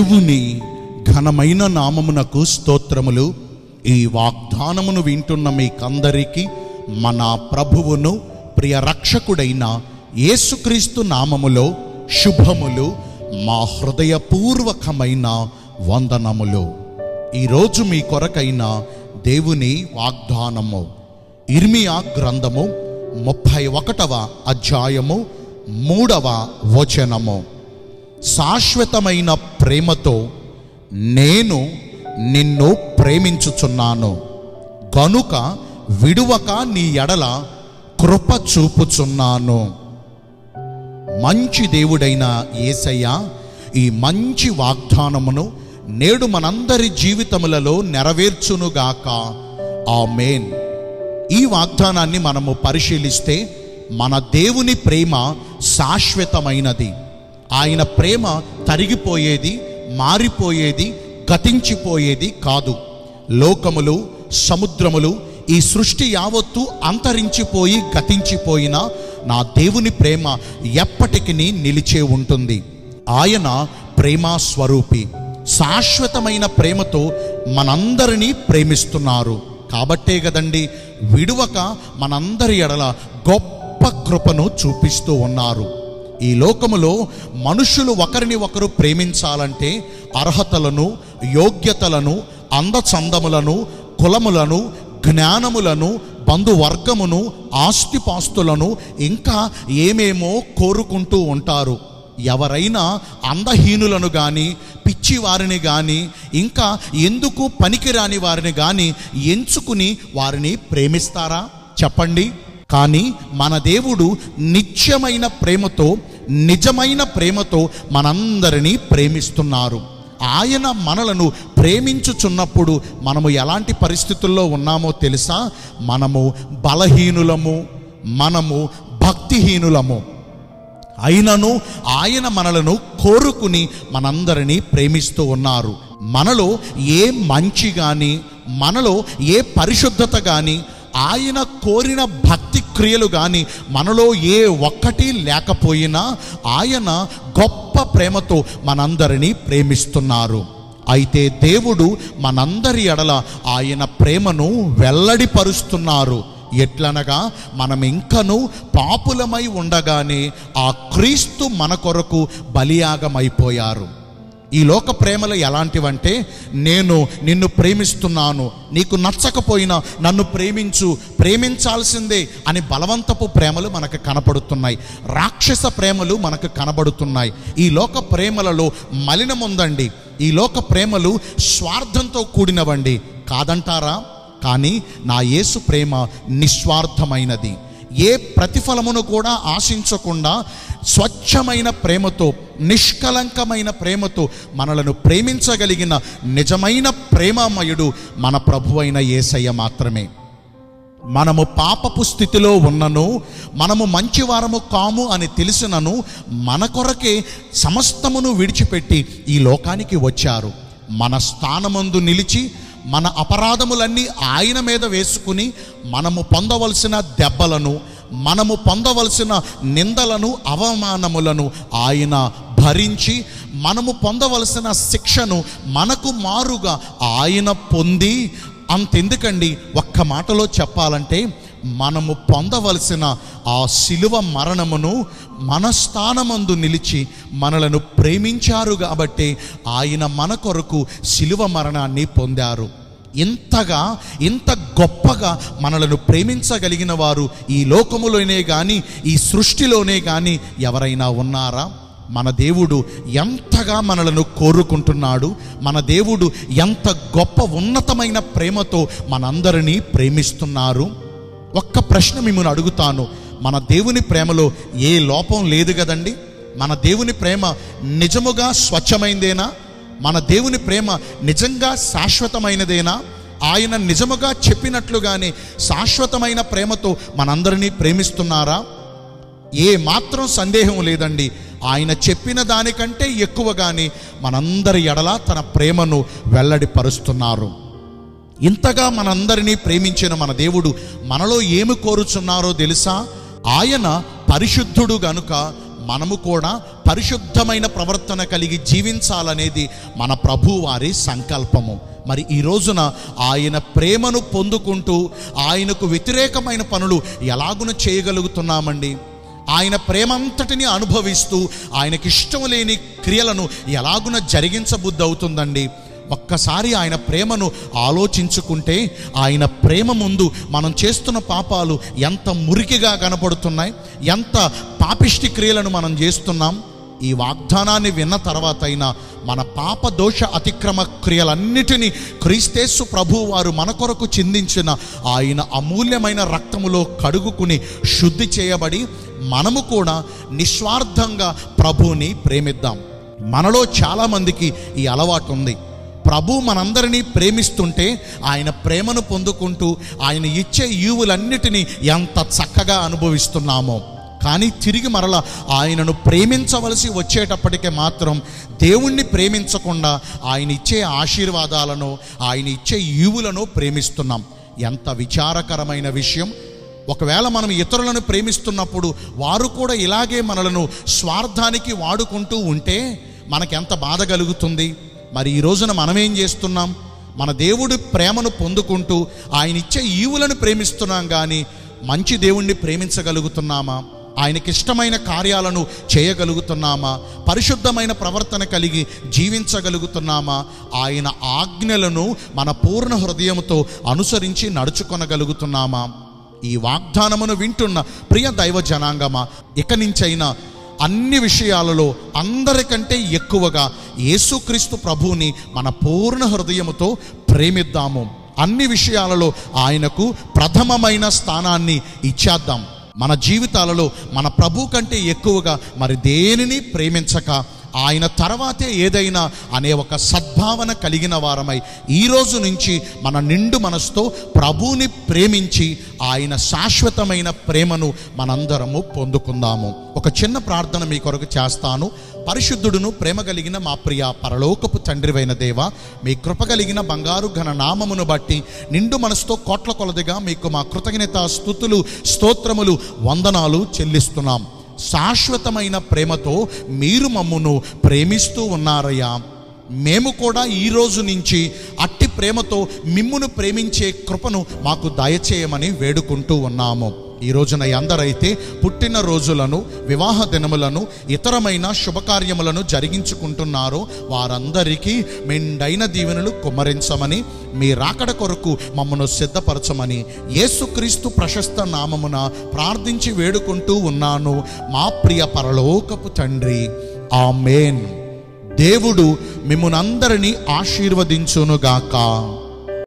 దేవుని ఘనమైన నామమునకు స్తోత్రములు ఈ వాగ్దానమును వింటున్న మీకందరికీ మన ప్రభువును ప్రియ రక్షకుడైన యేసుక్రీస్తు నామములో శుభములు మా హృదయపూర్వకమైన వందనములు ఈరోజు మీ కొరకైన దేవుని వాగ్దానము ఇర్మియా గ్రంథము ముప్పై ఒకటవ అధ్యాయము మూడవ వచనము శాశ్వతమైన ప్రేమతో నేను నిన్ను ప్రేమించుచున్నాను గనుక విడువక నీ ఎడల కృప చూపుచున్నాను మంచి దేవుడైన యేసయ్య ఈ మంచి వాగ్దానమును నేడు మనందరి జీవితములలో నెరవేర్చునుగాక ఆమేన్ ఈ వాగ్దానాన్ని మనము పరిశీలిస్తే మన దేవుని ప్రేమ శాశ్వతమైనది ఆయన ప్రేమ తరిగిపోయేది మారిపోయేది గతించిపోయేది కాదు లోకములు సముద్రములు ఈ సృష్టి యావత్తు అంతరించిపోయి గతించిపోయిన నా దేవుని ప్రేమ ఎప్పటికీ నిలిచే ఉంటుంది ఆయన ప్రేమ స్వరూపి శాశ్వతమైన ప్రేమతో మనందరినీ ప్రేమిస్తున్నారు కాబట్టే కదండి విడువక మనందరి ఎడల గొప్ప కృపను చూపిస్తూ ఉన్నారు ఈ లోకములో మనుషులు ఒకరిని ఒకరు ప్రేమించాలంటే అర్హతలను యోగ్యతలను అందచందములను కులములను జ్ఞానములను బంధువర్గమును ఆస్తిపాస్తులను ఇంకా ఏమేమో కోరుకుంటూ ఉంటారు ఎవరైనా అందహీనులను కానీ పిచ్చి వారిని కానీ ఇంకా ఎందుకు పనికిరాని వారిని కానీ ఎంచుకుని వారిని ప్రేమిస్తారా చెప్పండి కానీ మన దేవుడు నిత్యమైన ప్రేమతో నిజమైన ప్రేమతో మనందరినీ ప్రేమిస్తున్నారు ఆయన మనలను ప్రేమించుచున్నప్పుడు మనము ఎలాంటి పరిస్థితుల్లో ఉన్నామో తెలుసా మనము బలహీనులము మనము భక్తిహీనులము అయినను ఆయన మనలను కోరుకుని మనందరినీ ప్రేమిస్తూ ఉన్నారు మనలో ఏ మంచి కానీ మనలో ఏ పరిశుద్ధత కానీ ఆయన కోరిన భక్తి క్రియలు కానీ మనలో ఏ ఒక్కటి లేకపోయినా ఆయన గొప్ప ప్రేమతో మనందరినీ ప్రేమిస్తున్నారు అయితే దేవుడు మనందరి ఎడల ఆయన ప్రేమను వెల్లడిపరుస్తున్నారు ఎట్లనగా మనం ఇంకను పాపులమై ఉండగానే ఆ క్రీస్తు మన కొరకు బలియాగమైపోయారు ఈ లోక ప్రేమలు ఎలాంటివంటే నేను నిన్ను ప్రేమిస్తున్నాను నీకు నచ్చకపోయినా నన్ను ప్రేమించు ప్రేమించాల్సిందే అని బలవంతపు ప్రేమలు మనకు కనపడుతున్నాయి రాక్షస ప్రేమలు మనకు కనబడుతున్నాయి ఈ లోక ప్రేమలలో మలినముందండి ఈ లోక ప్రేమలు స్వార్థంతో కూడినవండి కాదంటారా కానీ నా యేసు ప్రేమ నిస్వార్థమైనది ఏ ప్రతిఫలమును కూడా ఆశించకుండా స్వచ్ఛమైన ప్రేమతో నిష్కలంకమైన ప్రేమతో మనలను ప్రేమించగలిగిన నిజమైన ప్రేమామయుడు మన ప్రభువైన యేసయ్య మాత్రమే మనము పాపపు స్థితిలో ఉన్నను మనము మంచివారము కాము అని తెలిసినను మన కొరకే సమస్తమును విడిచిపెట్టి ఈ లోకానికి వచ్చారు మన స్థానమందు నిలిచి మన అపరాధములన్నీ ఆయన మీద వేసుకుని మనము పొందవలసిన దెబ్బలను మనము పొందవలసిన నిందలను అవమానములను ఆయన భరించి మనము పొందవలసిన శిక్షను మనకు మారుగా ఆయన పొంది అంతెందుకండి ఒక్క మాటలో చెప్పాలంటే మనము పొందవలసిన ఆ శిలువ మరణమును మన స్థానమందు నిలిచి మనలను ప్రేమించారు కాబట్టి ఆయన మన కొరకు శిలువ మరణాన్ని పొందారు ఇంతగా ఇంత గొప్పగా మనలను ప్రేమించగలిగిన వారు ఈ లోకములోనే కానీ ఈ సృష్టిలోనే కానీ ఎవరైనా ఉన్నారా మన దేవుడు ఎంతగా మనలను కోరుకుంటున్నాడు మన దేవుడు ఎంత గొప్ప ఉన్నతమైన ప్రేమతో మనందరినీ ప్రేమిస్తున్నారు ఒక్క ప్రశ్న మిమ్మల్ని అడుగుతాను మన దేవుని ప్రేమలో ఏ లోపం లేదు కదండి మన దేవుని ప్రేమ నిజముగా స్వచ్ఛమైందేనా మన దేవుని ప్రేమ నిజంగా శాశ్వతమైనదేనా ఆయన నిజముగా చెప్పినట్లుగానే శాశ్వతమైన ప్రేమతో మనందరినీ ప్రేమిస్తున్నారా ఏ మాత్రం సందేహం లేదండి ఆయన చెప్పిన దానికంటే ఎక్కువగానే మనందరి ఎడల తన ప్రేమను వెల్లడిపరుస్తున్నారు ఇంతగా మనందరినీ ప్రేమించిన మన దేవుడు మనలో ఏమి కోరుచున్నారో తెలుసా ఆయన పరిశుద్ధుడు గనుక మనము కూడా పరిశుద్ధమైన ప్రవర్తన కలిగి జీవించాలనేది మన ప్రభు వారి సంకల్పము మరి ఈ రోజున ఆయన ప్రేమను పొందుకుంటూ ఆయనకు వ్యతిరేకమైన పనులు ఎలాగున చేయగలుగుతున్నామండి ఆయన ప్రేమంతటిని అనుభవిస్తూ ఆయనకి ఇష్టం లేని క్రియలను ఎలాగున జరిగించబుద్ధి అవుతుందండి ఒక్కసారి ఆయన ప్రేమను ఆలోచించుకుంటే ఆయన ప్రేమ ముందు మనం చేస్తున్న పాపాలు ఎంత మురికిగా కనపడుతున్నాయి ఎంత పాపిష్టి క్రియలను మనం చేస్తున్నాం ఈ వాగ్దానాన్ని విన్న తర్వాత అయినా మన పాప దోష అతిక్రమ క్రియలన్నిటినీ క్రీస్తేసు ప్రభు వారు మన కొరకు చిందించిన ఆయన అమూల్యమైన రక్తములో కడుగుకుని శుద్ధి చేయబడి మనము కూడా నిస్వార్థంగా ప్రభువుని ప్రేమిద్దాం మనలో చాలామందికి ఈ అలవాటు ఉంది ప్రభు మనందరినీ ప్రేమిస్తుంటే ఆయన ప్రేమను పొందుకుంటూ ఆయన ఇచ్చే ఈవులన్నిటినీ ఎంత చక్కగా అనుభవిస్తున్నామో కానీ తిరిగి మరల ఆయనను ప్రేమించవలసి వచ్చేటప్పటికే మాత్రం దేవుణ్ణి ప్రేమించకుండా ఆయన ఇచ్చే ఆశీర్వాదాలను ఆయన ఇచ్చే ఈవులను ప్రేమిస్తున్నాం ఎంత విచారకరమైన విషయం ఒకవేళ మనం ఇతరులను ప్రేమిస్తున్నప్పుడు వారు కూడా ఇలాగే మనలను స్వార్థానికి వాడుకుంటూ ఉంటే మనకెంత బాధ కలుగుతుంది మరి ఈ రోజున మనం ఏం చేస్తున్నాం మన దేవుడి ప్రేమను పొందుకుంటూ ఆయన ఇచ్చే ఈవులను ప్రేమిస్తున్నాం కానీ మంచి దేవుణ్ణి ప్రేమించగలుగుతున్నామా ఆయనకి ఇష్టమైన కార్యాలను చేయగలుగుతున్నామా పరిశుద్ధమైన ప్రవర్తన కలిగి జీవించగలుగుతున్నామా ఆయన ఆజ్ఞలను మన పూర్ణ హృదయంతో అనుసరించి నడుచుకొనగలుగుతున్నామా ఈ వాగ్దానమును వింటున్న ప్రియ దైవ జనాంగమా ఇక నుంచైనా అన్ని విషయాలలో అందరికంటే ఎక్కువగా యేసుక్రీస్తు ప్రభువుని మన పూర్ణ హృదయముతో ప్రేమిద్దాము అన్ని విషయాలలో ఆయనకు ప్రథమమైన స్థానాన్ని ఇచ్చేద్దాం మన జీవితాలలో మన ప్రభు కంటే ఎక్కువగా మరి దేనిని ప్రేమించక ఆయన తర్వాతే ఏదైనా అనే ఒక సద్భావన కలిగిన వారమై ఈ రోజు నుంచి మన నిండు మనసుతో ప్రభువుని ప్రేమించి ఆయన శాశ్వతమైన ప్రేమను మనందరము పొందుకుందాము ఒక చిన్న ప్రార్థన మీ కొరకు చేస్తాను పరిశుద్ధుడును ప్రేమ కలిగిన మా ప్రియ పరలోకపు తండ్రివైన దేవ మీ కృప కలిగిన బంగారు ఘన నామమును బట్టి నిండు మనసుతో కోట్ల కొలదిగా మీకు మా కృతజ్ఞత స్థుతులు స్తోత్రములు వందనాలు చెల్లిస్తున్నాం శాశ్వతమైన ప్రేమతో మీరు మమ్మును ప్రేమిస్తూ ఉన్నారయ్యా మేము కూడా ఈ రోజు నుంచి అట్టి ప్రేమతో మిమ్మును ప్రేమించే కృపను మాకు దయచేయమని వేడుకుంటూ ఉన్నాము ఈ రోజున ఎందరైతే పుట్టిన రోజులను వివాహ దినములను ఇతరమైన శుభకార్యములను జరిగించుకుంటున్నారో వారందరికీ మెండైన దీవెనలు కుమ్మరించమని మీ రాకడ కొరకు మమ్మను సిద్ధపరచమని యేసుక్రీస్తు ప్రశస్త నామమున ప్రార్థించి వేడుకుంటూ ఉన్నాను మా ప్రియ పరలోకపు తండ్రి ఆమేన్ దేవుడు మిమ్మునందరినీ ఆశీర్వదించునుగాక